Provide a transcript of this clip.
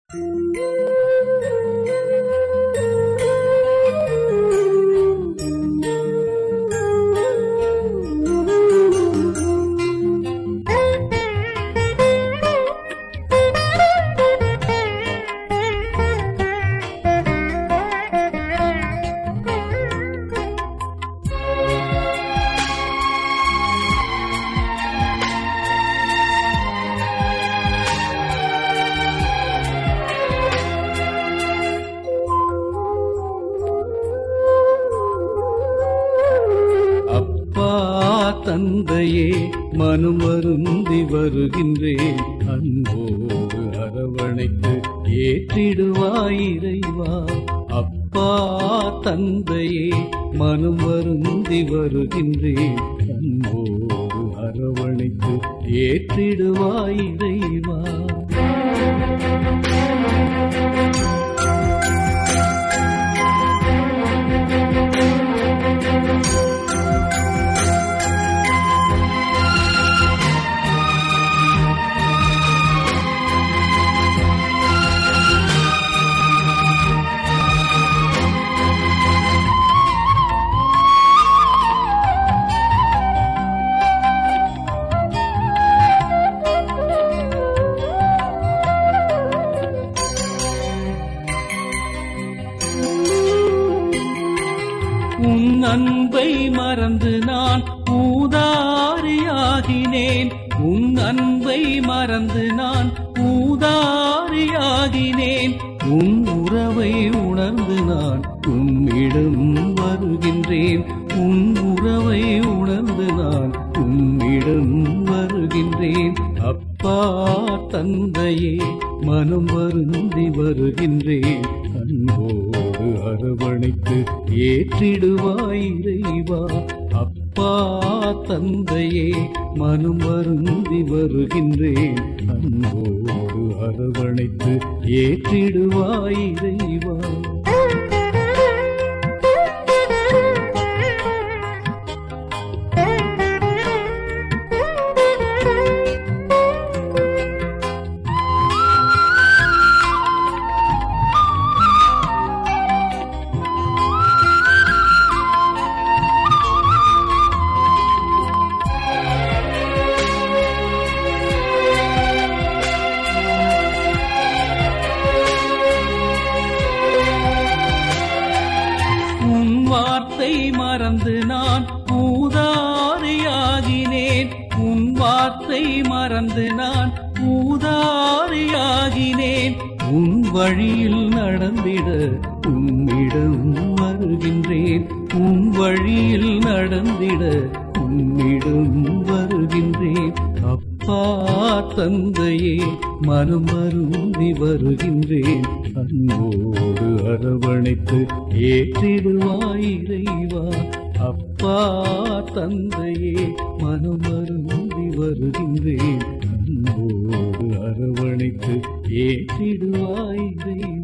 அப்பா தந்தையே மனம் வருந்தி வருகின்றேன் அன்போடு அரவணைத்து ஏற்றிடுவாய் இறைவா அப்பா தந்தையே மனம் வருந்தி வருகின்றேன் அன்போடு அரவணைத்து ஏற்றிடுவாய் இறைவா உன் அன்பை மறந்து நான் ஊதாரியாகினேன் உன் அன்பை மறந்து நான் ஊதாரியாகினேன் உன் உறவை உணர்ந்து நான் உன்னிடம் வருகின்றேன் உன் உறவை உணர்ந்து நான் உன்னிடம் வருகின்றேன் அப்பா தந்தையே மனம் வருந்தி வருகின்றேன் அன்போடு அரவணைத்து ஏற்றிடுவாய் இறைவா அப்பா தந்தையே மனம் வருந்தி வருகின்றேன் அன்போடு அரவணைத்து ஏற்றிடுவாய் இறைவா உன் வார்த்தை மறந்து நான் ஊதாரியாகினேன் உன் வார்த்தை மறந்து நான் ஊதாரியாகினேன் உன் வழியில் நடந்திட உன்னிடம் வருகின்றேன் உன் வழியில் நடந்திட உன்னிடம் வருகின்றேன் அப்பா தந்தையே மனம் வருந்தி வருகின்றேன் அன்போடு அரவணைத்து ஏற்றிடுவாய் இறைவா அப்பா தந்தையே மனம் வருந்தி வருகின்றேன் அன்போடு அரவணைத்து ஏற்றிடுவாய் இறைவா